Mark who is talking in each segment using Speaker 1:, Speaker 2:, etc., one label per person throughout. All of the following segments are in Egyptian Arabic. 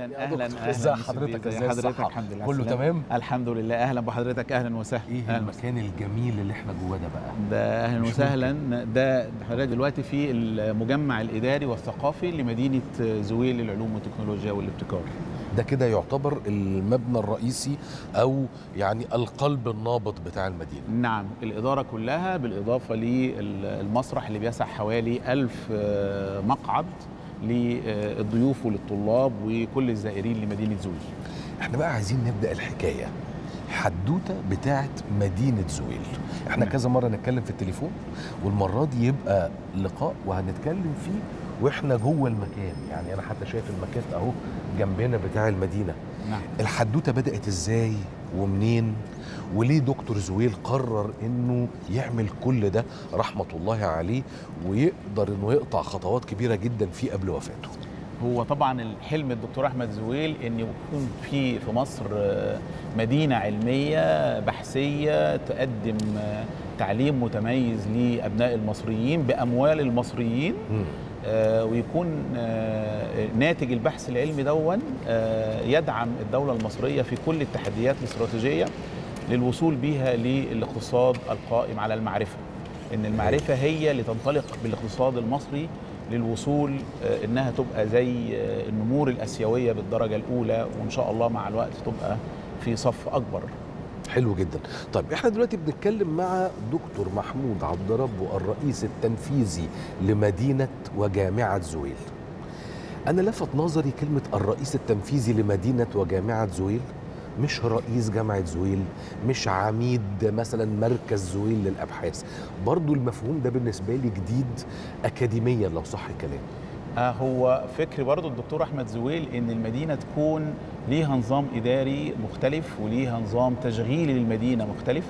Speaker 1: اهلا
Speaker 2: يا
Speaker 1: اهلا
Speaker 2: دكتور،
Speaker 1: اهلا
Speaker 2: ازي
Speaker 1: يوسف
Speaker 2: حضرتك؟
Speaker 1: بيه.
Speaker 2: ازي
Speaker 1: حضرتك
Speaker 2: الصحة؟
Speaker 1: الحمد لله
Speaker 2: كله
Speaker 1: السلامة.
Speaker 2: تمام؟
Speaker 1: الحمد لله اهلا بحضرتك اهلا وسهلا
Speaker 2: ايه
Speaker 1: أهلاً
Speaker 2: المكان الجميل اللي احنا جواه ده بقى
Speaker 1: ده اهلا
Speaker 2: مش
Speaker 1: وسهلا ده حضرتك دلوقتي في المجمع الاداري والثقافي لمدينه زويل للعلوم والتكنولوجيا والابتكار
Speaker 2: ده كده يعتبر المبنى الرئيسي او يعني القلب النابض بتاع المدينه
Speaker 1: نعم الإدارة كلها بالإضافة للمسرح اللي بيسع حوالي ألف آه، مقعد للضيوف وللطلاب وكل الزائرين لمدينة زويل
Speaker 2: احنا بقى عايزين نبدا الحكايه حدوته بتاعت مدينه زويل احنا
Speaker 1: نعم.
Speaker 2: كذا مره نتكلم في التليفون والمره دي يبقى لقاء وهنتكلم فيه واحنا جوه المكان يعني انا حتى شايف المكان اهو جنبنا بتاع المدينه
Speaker 1: نعم
Speaker 2: الحدوته بدات ازاي ومنين وليه دكتور زويل قرر انه يعمل كل ده رحمه الله عليه ويقدر انه يقطع خطوات كبيره جدا فيه قبل وفاته
Speaker 1: هو طبعا الحلم الدكتور أحمد زويل أن يكون في في مصر آه، مدينة علمية بحثية تقدم آه، تعليم متميز لأبناء المصريين بأموال المصريين
Speaker 2: مم.
Speaker 1: آه، ويكون آه، ناتج البحث العلمي دون آه، يدعم الدولة المصرية في كل التحديات الاستراتيجية للوصول بها للاقتصاد القائم على المعرفة إن المعرفة هي اللي تنطلق بالاقتصاد المصري للوصول آه، إنها تبقى زي آه، النمور الآسيوية بالدرجة الأولى وإن شاء الله مع الوقت تبقى في صف أكبر
Speaker 2: حلو جدا طيب احنا دلوقتي بنتكلم مع دكتور محمود عبد ربه الرئيس التنفيذي لمدينه وجامعه زويل انا لفت نظري كلمه الرئيس التنفيذي لمدينه وجامعه زويل مش رئيس جامعة زويل مش عميد مثلا مركز زويل للأبحاث برضو المفهوم ده بالنسبة لي جديد أكاديميا لو صح الكلام
Speaker 1: آه، هو فكر برضو الدكتور احمد زويل ان المدينه تكون ليها نظام اداري مختلف وليها نظام تشغيلي للمدينه مختلف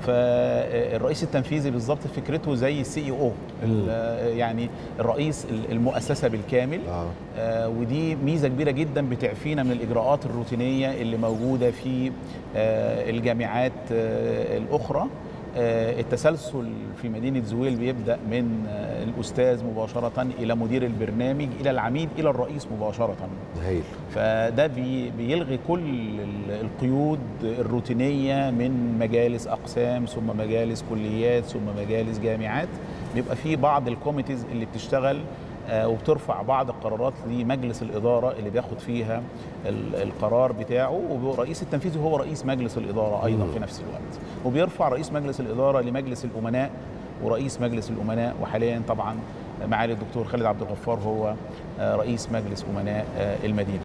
Speaker 1: فالرئيس التنفيذي بالظبط فكرته زي السي اي او يعني الرئيس المؤسسه بالكامل
Speaker 2: آه.
Speaker 1: آه، ودي ميزه كبيره جدا بتعفينا من الاجراءات الروتينيه اللي موجوده في آه، الجامعات آه، الاخرى آه، التسلسل في مدينه زويل بيبدا من آه، الاستاذ مباشره الى مدير البرنامج الى العميد الى الرئيس مباشره
Speaker 2: هايل
Speaker 1: فده بي بيلغي كل ال- القيود الروتينيه من مجالس اقسام ثم مجالس كليات ثم مجالس جامعات بيبقى في بعض الكوميتيز اللي بتشتغل آه، وبترفع بعض القرارات لمجلس الاداره اللي بياخد فيها ال- القرار بتاعه والرئيس التنفيذي هو رئيس مجلس الاداره ايضا
Speaker 2: مم.
Speaker 1: في نفس الوقت وبيرفع رئيس مجلس الاداره لمجلس الامناء ورئيس مجلس الامناء وحاليا طبعا معالي الدكتور خالد عبد الغفار هو آه، رئيس مجلس امناء آه، المدينه